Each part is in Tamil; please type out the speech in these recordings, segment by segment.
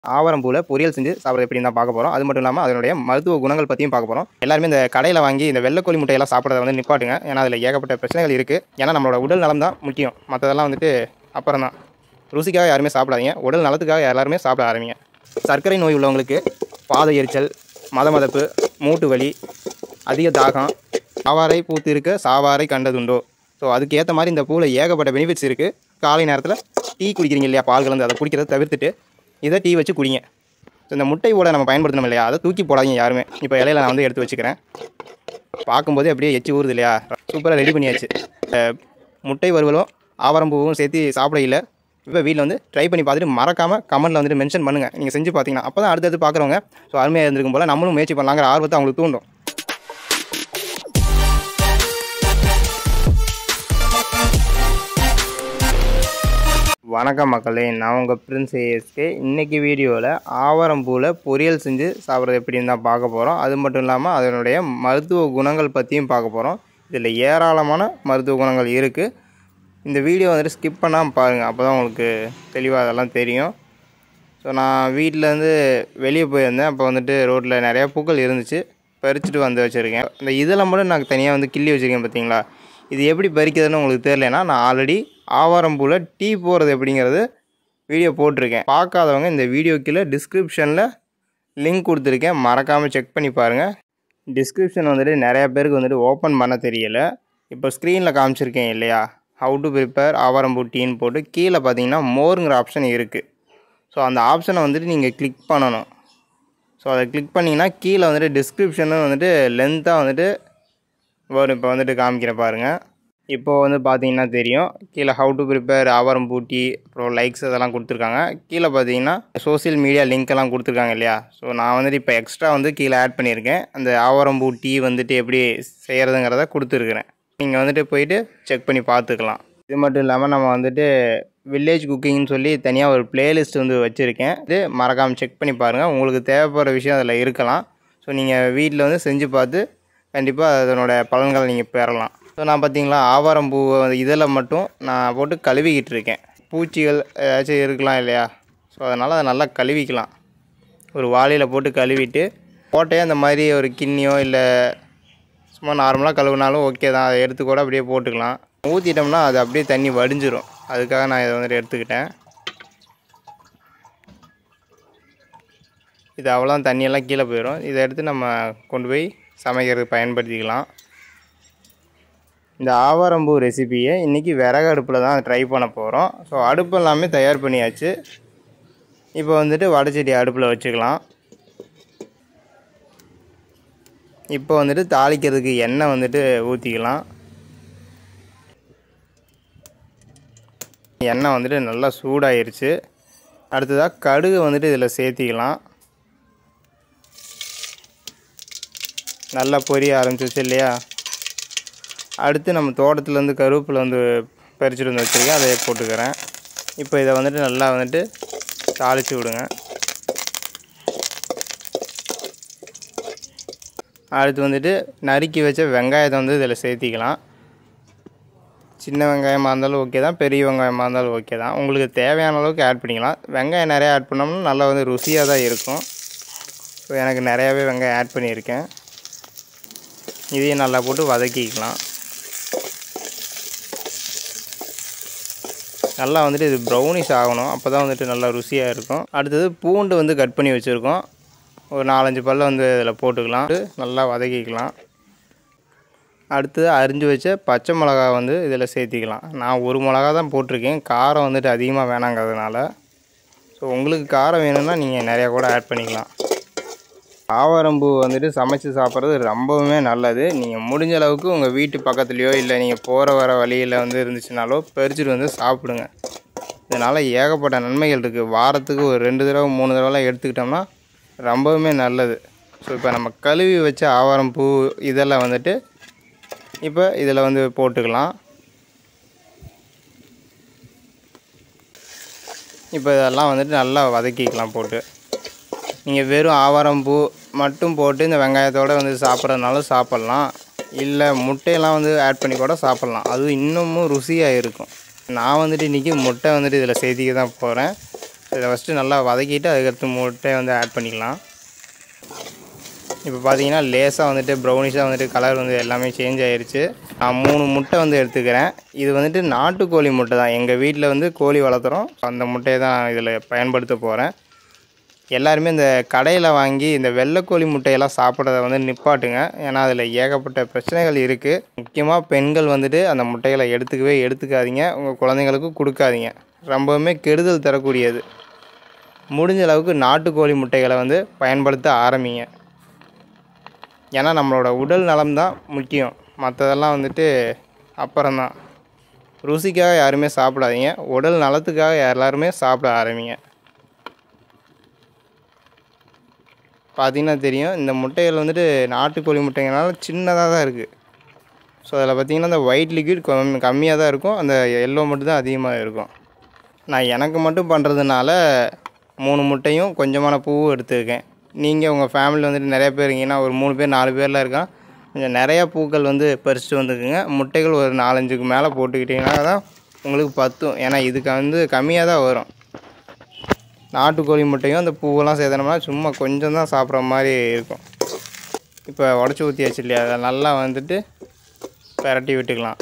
ஆவரம்பூவில் பொரியல் செஞ்சு சாப்பிட்றது எப்படி தான் பார்க்க போகிறோம் அது மட்டும் இல்லாமல் அதனுடைய மருத்துவ குணங்கள் பற்றியும் பார்க்க போகிறோம் எல்லாருமே இந்த கடையில் வாங்கி இந்த வெள்ளைக்கோழி முட்டையெல்லாம் சாப்பிட்றத வந்து நிப்பாட்டுங்க ஏன்னா அதில் ஏகப்பட்ட பிரச்சனைகள் இருக்குது ஏன்னா நம்மளோட உடல் நலம் தான் முக்கியம் மற்றதெல்லாம் வந்துட்டு அப்புறம் தான் ருசிக்காக யாருமே சாப்பிடாதீங்க உடல் நலத்துக்காக எல்லாருமே சாப்பிட ஆரம்பிங்க சர்க்கரை நோய் உள்ளவங்களுக்கு பாத எரிச்சல் மதமதப்பு மூட்டு வலி அதிக தாகம் சாவாரை பூத்து இருக்க சாவாரை கண்டதுண்டோ ஸோ அதுக்கு ஏற்ற மாதிரி இந்த பூவில் ஏகப்பட்ட பெனிஃபிட்ஸ் இருக்குது காலை நேரத்தில் டீ குடிக்கிறீங்க இல்லையா பால் கலந்து அதை குடிக்கிறத தவிர்த்துட்டு இதை டீ வச்சு குடிங்க ஸோ இந்த முட்டை ஓட நம்ம பயன்படுத்தணும் இல்லையா அதை தூக்கி போடாதீங்க யாருமே இப்போ இலையில நான் வந்து எடுத்து வச்சுக்கிறேன் பார்க்கும்போதே அப்படியே எச்சி ஊறுது இல்லையா சூப்பராக ரெடி பண்ணியாச்சு அஹ் முட்டை வறுவலும் ஆவரம்பூவும் சேர்த்து சாப்பிடையில இப்போ வீட்டில் வந்து ட்ரை பண்ணி பார்த்துட்டு மறக்காமல் கமெண்ட்டில் வந்துட்டு மென்ஷன் பண்ணுங்கள் நீங்கள் செஞ்சு பார்த்தீங்கன்னா அப்போ தான் அடுத்தடுத்து பார்க்குறவங்க ஸோ அருமையாக இருந்திருக்கும் போல் நம்மளும் முயற்சி பண்ணலாங்கிற ஆர்வத்தை அவங்களுக்கு தூண்டும் வணக்கம் மக்களே நான் உங்கள் பிரின்ஸ் ஏஎஸ்கே இன்றைக்கி வீடியோவில் ஆவரம்பூவில் பொரியல் செஞ்சு சாப்பிட்றது எப்படின்னு தான் பார்க்க போகிறோம் அது மட்டும் இல்லாமல் அதனுடைய மருத்துவ குணங்கள் பற்றியும் பார்க்க போகிறோம் இதில் ஏராளமான மருத்துவ குணங்கள் இருக்குது இந்த வீடியோ வந்துட்டு ஸ்கிப் பண்ணாமல் பாருங்கள் அப்போ தான் உங்களுக்கு தெளிவாக அதெல்லாம் தெரியும் ஸோ நான் வீட்டிலேருந்து வெளியே போயிருந்தேன் அப்போ வந்துட்டு ரோட்டில் நிறையா பூக்கள் இருந்துச்சு பறிச்சுட்டு வந்து வச்சுருக்கேன் இந்த இதெல்லாம் மட்டும் நான் தனியாக வந்து கிள்ளி வச்சுருக்கேன் பார்த்தீங்களா இது எப்படி பறிக்கிறதுன்னு உங்களுக்கு தெரியலனா நான் ஆல்ரெடி ஆவாரம்பூவில் டீ போடுறது எப்படிங்கிறது வீடியோ போட்டிருக்கேன் பார்க்காதவங்க இந்த வீடியோ கீழே டிஸ்கிரிப்ஷனில் லிங்க் கொடுத்துருக்கேன் மறக்காமல் செக் பண்ணி பாருங்கள் டிஸ்கிரிப்ஷன் வந்துட்டு நிறையா பேருக்கு வந்துட்டு ஓப்பன் பண்ண தெரியல இப்போ ஸ்க்ரீனில் காமிச்சிருக்கேன் இல்லையா ஹவு டு ப்ரிப்பேர் ஆவாரம்பூ டீன்னு போட்டு கீழே பார்த்தீங்கன்னா மோருங்கிற ஆப்ஷன் இருக்குது ஸோ அந்த ஆப்ஷனை வந்துட்டு நீங்கள் கிளிக் பண்ணணும் ஸோ அதை கிளிக் பண்ணிங்கன்னா கீழே வந்துட்டு டிஸ்கிரிப்ஷனும் வந்துட்டு லென்த்தாக வந்துட்டு வரும் இப்போ வந்துட்டு காமிக்கிறேன் பாருங்கள் இப்போ வந்து பார்த்தீங்கன்னா தெரியும் கீழே ஹவு டு ப்ரிப்பேர் ஆவாரம் பூட்டி அப்புறம் லைக்ஸ் அதெல்லாம் கொடுத்துருக்காங்க கீழே பார்த்தீங்கன்னா சோஷியல் மீடியா லிங்க் எல்லாம் கொடுத்துருக்காங்க இல்லையா ஸோ நான் வந்துட்டு இப்போ எக்ஸ்ட்ரா வந்து கீழே ஆட் பண்ணியிருக்கேன் அந்த ஆவாரம் பூட்டி வந்துட்டு எப்படி செய்கிறதுங்கிறத கொடுத்துருக்குறேன் நீங்கள் வந்துட்டு போயிட்டு செக் பண்ணி பார்த்துக்கலாம் இது மட்டும் இல்லாமல் நம்ம வந்துட்டு வில்லேஜ் குக்கிங்னு சொல்லி தனியாக ஒரு பிளேலிஸ்ட் வந்து வச்சுருக்கேன் இது மறக்காமல் செக் பண்ணி பாருங்கள் உங்களுக்கு தேவைப்படுற விஷயம் அதில் இருக்கலாம் ஸோ நீங்கள் வீட்டில் வந்து செஞ்சு பார்த்து கண்டிப்பாக அதனோட பலன்களை நீங்கள் பெறலாம் ஸோ நான் பார்த்தீங்களா ஆவாரம் பூ இதில் மட்டும் நான் போட்டு கழுவிக்கிட்டு இருக்கேன் பூச்சிகள் ஏதாச்சும் இருக்கலாம் இல்லையா ஸோ அதனால் அதை நல்லா கழுவிக்கலாம் ஒரு வாளியில் போட்டு கழுவிட்டு போட்டே அந்த மாதிரி ஒரு கிண்ணியோ இல்லை சும்மா நார்மலாக கழுவுனாலும் ஓகே தான் அதை எடுத்து கூட அப்படியே போட்டுக்கலாம் ஊற்றிட்டோம்னா அது அப்படியே தண்ணி வடிஞ்சிரும் அதுக்காக நான் இதை வந்துட்டு எடுத்துக்கிட்டேன் இது அவ்வளோதான் தண்ணியெல்லாம் கீழே போயிடும் இதை எடுத்து நம்ம கொண்டு போய் சமைக்கிறதுக்கு பயன்படுத்திக்கலாம் இந்த ஆவாரம்பூ ரெசிபியை இன்றைக்கி விறகு அடுப்பில் தான் ட்ரை பண்ண போகிறோம் ஸோ அடுப்பு எல்லாமே தயார் பண்ணியாச்சு இப்போ வந்துட்டு வடைச்சட்டி அடுப்பில் வச்சுக்கலாம் இப்போ வந்துட்டு தாளிக்கிறதுக்கு எண்ணெய் வந்துட்டு ஊற்றிக்கலாம் எண்ணெய் வந்துட்டு நல்லா சூடாயிருச்சு அடுத்ததாக கடுகு வந்துட்டு இதில் சேர்த்திக்கலாம் நல்லா பொரிய ஆரம்பிச்சிச்சு இல்லையா அடுத்து நம்ம தோட்டத்துலேருந்து கருவேப்பிலை வந்து பறிச்சுட்டு வந்து வச்சுருக்கேன் அதை போட்டுக்கிறேன் இப்போ இதை வந்துட்டு நல்லா வந்துட்டு தாளித்து விடுங்க அடுத்து வந்துட்டு நறுக்கி வச்ச வெங்காயத்தை வந்து இதில் சேர்த்திக்கலாம் சின்ன வெங்காயமாக இருந்தாலும் ஓகே தான் பெரிய வெங்காயமாக இருந்தாலும் ஓகே தான் உங்களுக்கு தேவையான அளவுக்கு ஆட் பண்ணிக்கலாம் வெங்காயம் நிறையா ஆட் பண்ணோம்னா நல்லா வந்து ருசியாக தான் இருக்கும் ஸோ எனக்கு நிறையாவே வெங்காயம் ஆட் பண்ணியிருக்கேன் இதையும் நல்லா போட்டு வதக்கிக்கலாம் நல்லா வந்துட்டு இது ப்ரௌனிஷ் ஆகணும் அப்போ தான் வந்துட்டு நல்லா ருசியாக இருக்கும் அடுத்தது பூண்டு வந்து கட் பண்ணி வச்சுருக்கோம் ஒரு நாலஞ்சு பல்ல வந்து இதில் போட்டுக்கலாம் நல்லா வதக்கிக்கலாம் அடுத்தது அரிஞ்சு வச்ச பச்சை மிளகா வந்து இதில் சேர்த்திக்கலாம் நான் ஒரு மிளகா தான் போட்டிருக்கேன் காரம் வந்துட்டு அதிகமாக வேணாங்கிறதுனால ஸோ உங்களுக்கு காரம் வேணும்னா நீங்கள் நிறையா கூட ஆட் பண்ணிக்கலாம் ஆவாரம்பூ வந்துட்டு சமைச்சு சாப்பிட்றது ரொம்பவுமே நல்லது நீங்கள் முடிஞ்ச அளவுக்கு உங்கள் வீட்டு பக்கத்துலேயோ இல்லை நீங்கள் போகிற வர வழியில் வந்து இருந்துச்சுனாலோ பறிச்சுட்டு வந்து சாப்பிடுங்க இதனால் ஏகப்பட்ட நன்மைகள் இருக்குது வாரத்துக்கு ஒரு ரெண்டு தடவை மூணு தடவைலாம் எடுத்துக்கிட்டோம்னா ரொம்பவுமே நல்லது ஸோ இப்போ நம்ம கழுவி வச்ச ஆவாரம்பூ இதெல்லாம் வந்துட்டு இப்போ இதில் வந்து போட்டுக்கலாம் இப்போ இதெல்லாம் வந்துட்டு நல்லா வதக்கிக்கலாம் போட்டு நீங்கள் வெறும் ஆவாரம்பூ மட்டும் போட்டு இந்த வெங்காயத்தோடு வந்து சாப்பிட்றதுனாலும் சாப்பிட்லாம் இல்லை முட்டையெல்லாம் வந்து ஆட் பண்ணி கூட சாப்பிட்லாம் அதுவும் இன்னமும் ருசியாக இருக்கும் நான் வந்துட்டு இன்றைக்கி முட்டை வந்துட்டு இதில் சேர்த்திக்க தான் போகிறேன் இதை ஃபஸ்ட்டு நல்லா வதக்கிட்டு அதுக்கடுத்து முட்டையை வந்து ஆட் பண்ணிக்கலாம் இப்போ பார்த்தீங்கன்னா லேசாக வந்துட்டு ப்ரௌனிஷாக வந்துட்டு கலர் வந்து எல்லாமே சேஞ்ச் ஆயிருச்சு நான் மூணு முட்டை வந்து எடுத்துக்கிறேன் இது வந்துட்டு நாட்டுக்கோழி முட்டை தான் எங்கள் வீட்டில் வந்து கோழி வளர்த்துறோம் அந்த முட்டையை தான் இதில் பயன்படுத்த போகிறேன் எல்லாருமே இந்த கடையில் வாங்கி இந்த வெள்ளைக்கோழி முட்டையெல்லாம் சாப்பிட்றத வந்து நிப்பாட்டுங்க ஏன்னா அதில் ஏகப்பட்ட பிரச்சனைகள் இருக்குது முக்கியமாக பெண்கள் வந்துட்டு அந்த முட்டைகளை எடுத்துக்கவே எடுத்துக்காதீங்க உங்கள் குழந்தைங்களுக்கு கொடுக்காதீங்க ரொம்பவுமே கெடுதல் தரக்கூடியது முடிஞ்ச அளவுக்கு நாட்டுக்கோழி முட்டைகளை வந்து பயன்படுத்த ஆரம்பிங்க ஏன்னா நம்மளோட உடல் நலம் தான் முக்கியம் மற்றதெல்லாம் வந்துட்டு அப்புறம்தான் ருசிக்காக யாருமே சாப்பிடாதீங்க உடல் நலத்துக்காக எல்லாருமே சாப்பிட ஆரம்பிங்க பார்த்தீங்கன்னா தெரியும் இந்த முட்டைகள் வந்துட்டு நாட்டுக்கோழி முட்டைங்கனால சின்னதாக தான் இருக்குது ஸோ அதில் பார்த்தீங்கன்னா இந்த ஒயிட் லிக்விட் கம் கம்மியாக தான் இருக்கும் அந்த எல்லோ மட்டும் தான் அதிகமாக இருக்கும் நான் எனக்கு மட்டும் பண்ணுறதுனால மூணு முட்டையும் கொஞ்சமான பூவும் எடுத்துருக்கேன் நீங்கள் உங்கள் ஃபேமிலியில் வந்துட்டு நிறைய பேர் இருக்கீங்கன்னா ஒரு மூணு பேர் நாலு பேர்லாம் இருக்கான் கொஞ்சம் நிறையா பூக்கள் வந்து பறிச்சுட்டு வந்துக்குங்க முட்டைகள் ஒரு நாலஞ்சுக்கு மேலே போட்டுக்கிட்டிங்கன்னா தான் உங்களுக்கு பத்தும் ஏன்னா இதுக்கு வந்து கம்மியாக தான் வரும் நாட்டுக்கோழி முட்டையும் அந்த பூவெல்லாம் சேர்த்தனோம்னா சும்மா கொஞ்சம் தான் சாப்பிட்ற மாதிரி இருக்கும் இப்போ உடச்சி ஊற்றியாச்சு இல்லையா அதை நல்லா வந்துட்டு பிரட்டி விட்டுக்கலாம்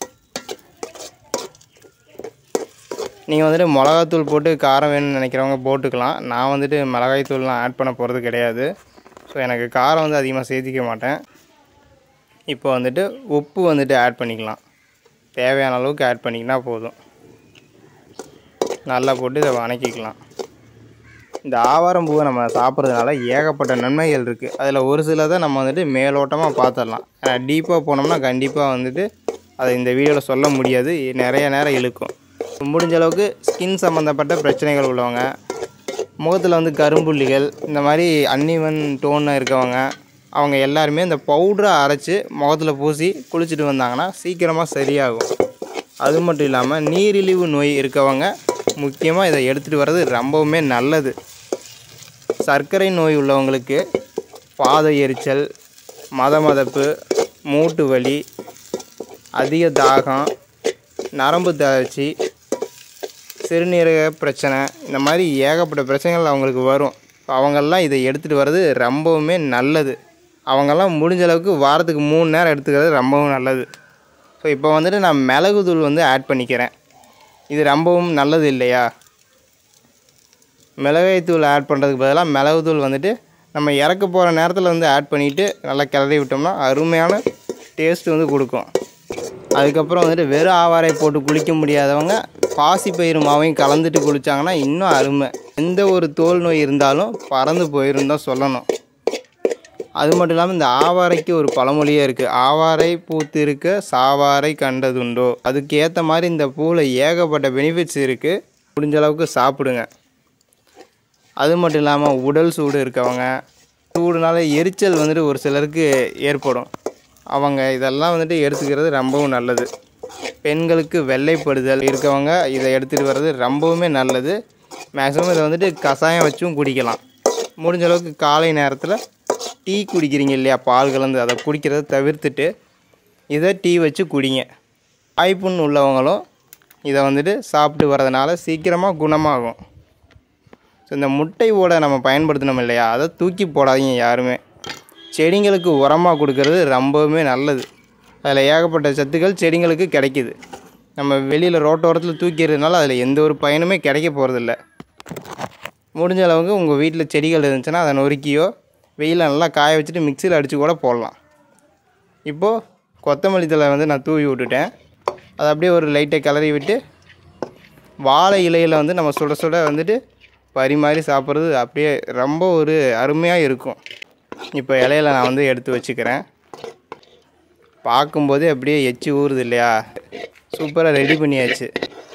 நீங்கள் வந்துட்டு மிளகாத்தூள் போட்டு காரம் வேணும்னு நினைக்கிறவங்க போட்டுக்கலாம் நான் வந்துட்டு மிளகாய் தூள்லாம் ஆட் பண்ண போகிறது கிடையாது ஸோ எனக்கு காரம் வந்து அதிகமாக சேர்த்திக்க மாட்டேன் இப்போ வந்துட்டு உப்பு வந்துட்டு ஆட் பண்ணிக்கலாம் தேவையான அளவுக்கு ஆட் பண்ணிக்கினா போதும் நல்லா போட்டு இதை வணக்கிக்கலாம் இந்த ஆவாரம் பூவை நம்ம சாப்பிட்றதுனால ஏகப்பட்ட நன்மைகள் இருக்குது அதில் ஒரு சிலதை நம்ம வந்துட்டு மேலோட்டமாக பார்த்துடலாம் டீப்பாக போனோம்னா கண்டிப்பாக வந்துட்டு அதை இந்த வீடியோவில் சொல்ல முடியாது நிறைய நேரம் இழுக்கும் முடிஞ்ச அளவுக்கு ஸ்கின் சம்மந்தப்பட்ட பிரச்சனைகள் உள்ளவங்க முகத்தில் வந்து கரும்புள்ளிகள் இந்த மாதிரி அன்னிவன் டோன் இருக்கவங்க அவங்க எல்லாருமே இந்த பவுடரை அரைச்சி முகத்தில் பூசி குளிச்சுட்டு வந்தாங்கன்னா சீக்கிரமாக சரியாகும் அது மட்டும் இல்லாமல் நீரிழிவு நோய் இருக்கவங்க முக்கியமாக இதை எடுத்துகிட்டு வர்றது ரொம்பவுமே நல்லது சர்க்கரை நோய் உள்ளவங்களுக்கு பாத எரிச்சல் மதமதப்பு மூட்டு வலி அதிக தாகம் நரம்பு தளர்ச்சி சிறுநீரக பிரச்சனை இந்த மாதிரி ஏகப்பட்ட பிரச்சனைகள் அவங்களுக்கு வரும் அவங்கெல்லாம் இதை எடுத்துகிட்டு வர்றது ரொம்பவுமே நல்லது அவங்கெல்லாம் முடிஞ்ச அளவுக்கு வாரத்துக்கு மூணு நேரம் எடுத்துக்கிறது ரொம்பவும் நல்லது ஸோ இப்போ வந்துட்டு நான் மிளகு தூள் வந்து ஆட் பண்ணிக்கிறேன் இது ரொம்பவும் நல்லது இல்லையா மிளகாய் தூள் ஆட் பண்ணுறதுக்கு பதிலாக மிளகு தூள் வந்துட்டு நம்ம இறக்க போகிற நேரத்தில் வந்து ஆட் பண்ணிவிட்டு நல்லா கிளறி விட்டோம்னா அருமையான டேஸ்ட் வந்து கொடுக்கும் அதுக்கப்புறம் வந்துட்டு வெறும் ஆவாரை போட்டு குளிக்க முடியாதவங்க பாசி பயிறு மாவையும் கலந்துட்டு குளித்தாங்கன்னா இன்னும் அருமை எந்த ஒரு தோல் நோய் இருந்தாலும் பறந்து போயிரும் தான் சொல்லணும் அது மட்டும் இல்லாமல் இந்த ஆவாரைக்கு ஒரு பழமொழியே இருக்குது ஆவாரை பூத்து இருக்க சாவாரை கண்டதுண்டோ அதுக்கு ஏற்ற மாதிரி இந்த பூவில் ஏகப்பட்ட பெனிஃபிட்ஸ் இருக்குது முடிஞ்ச அளவுக்கு சாப்பிடுங்க அது மட்டும் இல்லாமல் உடல் சூடு இருக்கவங்க சூடுனால எரிச்சல் வந்துட்டு ஒரு சிலருக்கு ஏற்படும் அவங்க இதெல்லாம் வந்துட்டு எடுத்துக்கிறது ரொம்பவும் நல்லது பெண்களுக்கு வெள்ளைப்படுதல் இருக்கவங்க இதை எடுத்துகிட்டு வர்றது ரொம்பவுமே நல்லது மேக்ஸிமம் இதை வந்துட்டு கஷாயம் வச்சும் குடிக்கலாம் முடிஞ்ச அளவுக்கு காலை நேரத்தில் டீ குடிக்கிறீங்க இல்லையா பால் கலந்து அதை குடிக்கிறத தவிர்த்துட்டு இதை டீ வச்சு குடிங்க வாய்ப்புண் உள்ளவங்களும் இதை வந்துட்டு சாப்பிட்டு வரதுனால சீக்கிரமாக குணமாகும் ஸோ இந்த முட்டை ஓடை நம்ம பயன்படுத்தினோம் இல்லையா அதை தூக்கி போடாதீங்க யாருமே செடிங்களுக்கு உரமாக கொடுக்கறது ரொம்பவுமே நல்லது அதில் ஏகப்பட்ட சத்துக்கள் செடிங்களுக்கு கிடைக்கிது நம்ம வெளியில் ரோட்டோரத்தில் தூக்கிறதுனால அதில் எந்த ஒரு பயனுமே கிடைக்க போகிறதில்ல முடிஞ்ச அளவுக்கு உங்கள் வீட்டில் செடிகள் இருந்துச்சுன்னா அதை நொறுக்கியோ வெயிலில் நல்லா காய வச்சுட்டு மிக்சியில் அடித்து கூட போடலாம் இப்போது கொத்தமல்லி தழை வந்து நான் தூவி விட்டுட்டேன் அதை அப்படியே ஒரு லைட்டை கிளறி விட்டு வாழை இலையில் வந்து நம்ம சுட சுட வந்துட்டு பரிமாறி சாப்பிட்றது அப்படியே ரொம்ப ஒரு அருமையாக இருக்கும் இப்போ இலையில நான் வந்து எடுத்து வச்சுக்கிறேன் பார்க்கும்போதே அப்படியே எச்சி ஊறுது இல்லையா சூப்பராக ரெடி பண்ணியாச்சு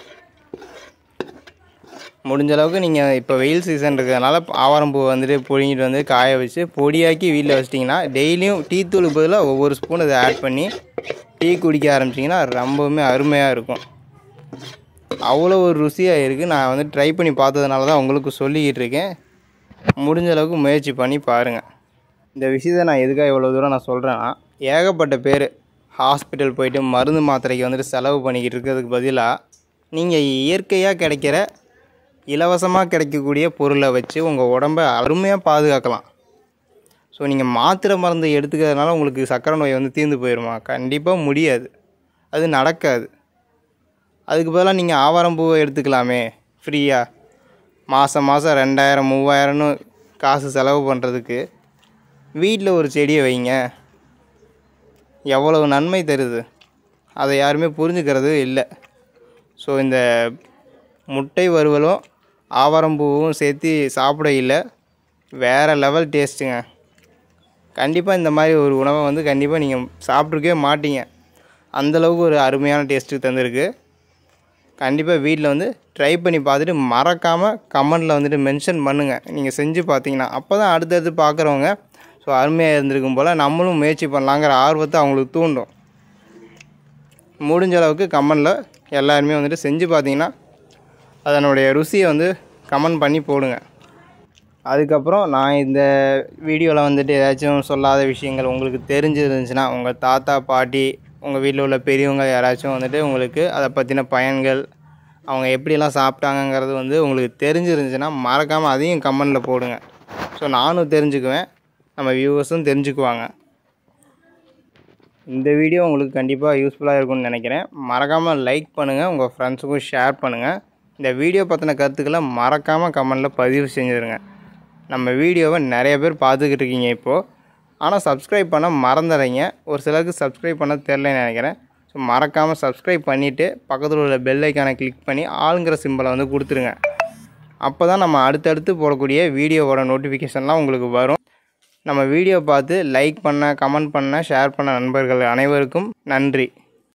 முடிஞ்ச அளவுக்கு நீங்கள் இப்போ வெயில் சீசன் இருக்கிறதுனால ஆவாரம் பூ வந்துட்டு பொழிங்கிட்டு வந்து காய வச்சு பொடியாக்கி வீட்டில் வச்சிட்டிங்கன்னா டெய்லியும் டீ தூளுக்கு பதிலாக ஒவ்வொரு ஸ்பூன் இதை ஆட் பண்ணி டீ குடிக்க ஆரம்பிச்சிங்கன்னா ரொம்பவுமே அருமையாக இருக்கும் அவ்வளோ ஒரு ருசியாக இருக்குது நான் வந்து ட்ரை பண்ணி பார்த்ததுனால தான் உங்களுக்கு சொல்லிக்கிட்டு இருக்கேன் முடிஞ்ச அளவுக்கு முயற்சி பண்ணி பாருங்கள் இந்த விஷயத்தை நான் எதுக்காக இவ்வளோ தூரம் நான் சொல்கிறேன்னா ஏகப்பட்ட பேர் ஹாஸ்பிட்டல் போயிட்டு மருந்து மாத்திரைக்கு வந்துட்டு செலவு பண்ணிக்கிட்டு இருக்கிறதுக்கு பதிலாக நீங்கள் இயற்கையாக கிடைக்கிற இலவசமாக கிடைக்கக்கூடிய பொருளை வச்சு உங்கள் உடம்ப அருமையாக பாதுகாக்கலாம் ஸோ நீங்கள் மாத்திரை மருந்து எடுத்துக்கிறதுனால உங்களுக்கு சர்க்கரை நோய் வந்து தீர்ந்து போயிடுமா கண்டிப்பாக முடியாது அது நடக்காது அதுக்கு பதிலாக நீங்கள் ஆவாரம் பூவை எடுத்துக்கலாமே ஃப்ரீயாக மாதம் மாதம் ரெண்டாயிரம் மூவாயிரம்னு காசு செலவு பண்ணுறதுக்கு வீட்டில் ஒரு செடியை வைங்க எவ்வளவு நன்மை தருது அதை யாருமே புரிஞ்சுக்கிறது இல்லை ஸோ இந்த முட்டை வறுவலும் ஆவாரம்பூவும் சேர்த்து சாப்பிட இல்லை வேறு லெவல் டேஸ்ட்டுங்க கண்டிப்பாக இந்த மாதிரி ஒரு உணவை வந்து கண்டிப்பாக நீங்கள் சாப்பிட்ருக்கவே மாட்டீங்க அந்தளவுக்கு ஒரு அருமையான டேஸ்ட்டு தந்திருக்கு கண்டிப்பாக வீட்டில் வந்து ட்ரை பண்ணி பார்த்துட்டு மறக்காமல் கமெண்டில் வந்துட்டு மென்ஷன் பண்ணுங்கள் நீங்கள் செஞ்சு பார்த்தீங்கன்னா அப்போ தான் அடுத்தடுத்து பார்க்குறவங்க ஸோ அருமையாக இருந்திருக்கும் போல் நம்மளும் முயற்சி பண்ணலாங்கிற ஆர்வத்தை அவங்களுக்கு தூண்டும் முடிஞ்ச அளவுக்கு கமெண்டில் எல்லாருமே வந்துட்டு செஞ்சு பார்த்தீங்கன்னா அதனுடைய ருசியை வந்து கமெண்ட் பண்ணி போடுங்க அதுக்கப்புறம் நான் இந்த வீடியோவில் வந்துட்டு ஏதாச்சும் சொல்லாத விஷயங்கள் உங்களுக்கு தெரிஞ்சிருந்துச்சுன்னா உங்கள் தாத்தா பாட்டி உங்கள் வீட்டில் உள்ள பெரியவங்க யாராச்சும் வந்துட்டு உங்களுக்கு அதை பற்றின பயன்கள் அவங்க எப்படியெல்லாம் சாப்பிட்டாங்கங்கிறது வந்து உங்களுக்கு தெரிஞ்சிருந்துச்சுன்னா மறக்காமல் அதையும் கமெண்டில் போடுங்க ஸோ நானும் தெரிஞ்சுக்குவேன் நம்ம வியூவர்ஸும் தெரிஞ்சுக்குவாங்க இந்த வீடியோ உங்களுக்கு கண்டிப்பாக யூஸ்ஃபுல்லாக இருக்கும்னு நினைக்கிறேன் மறக்காமல் லைக் பண்ணுங்கள் உங்கள் ஃப்ரெண்ட்ஸுக்கும் ஷேர் பண்ணுங்கள் இந்த வீடியோ பற்றின கருத்துக்களை மறக்காமல் கமெண்டில் பதிவு செஞ்சுருங்க நம்ம வீடியோவை நிறைய பேர் பார்த்துக்கிட்டு இருக்கீங்க இப்போது ஆனால் சப்ஸ்கிரைப் பண்ண மறந்துடுறீங்க ஒரு சிலருக்கு சப்ஸ்கிரைப் பண்ண தெரிலன்னு நினைக்கிறேன் ஸோ மறக்காமல் சப்ஸ்கிரைப் பண்ணிவிட்டு பக்கத்தில் உள்ள பெல் ஐக்கானை கிளிக் பண்ணி ஆளுங்கிற சிம்பிளை வந்து கொடுத்துருங்க அப்போ தான் நம்ம அடுத்தடுத்து போடக்கூடிய வீடியோவோட நோட்டிஃபிகேஷன்லாம் உங்களுக்கு வரும் நம்ம வீடியோ பார்த்து லைக் பண்ண கமெண்ட் பண்ண ஷேர் பண்ண நண்பர்கள் அனைவருக்கும் நன்றி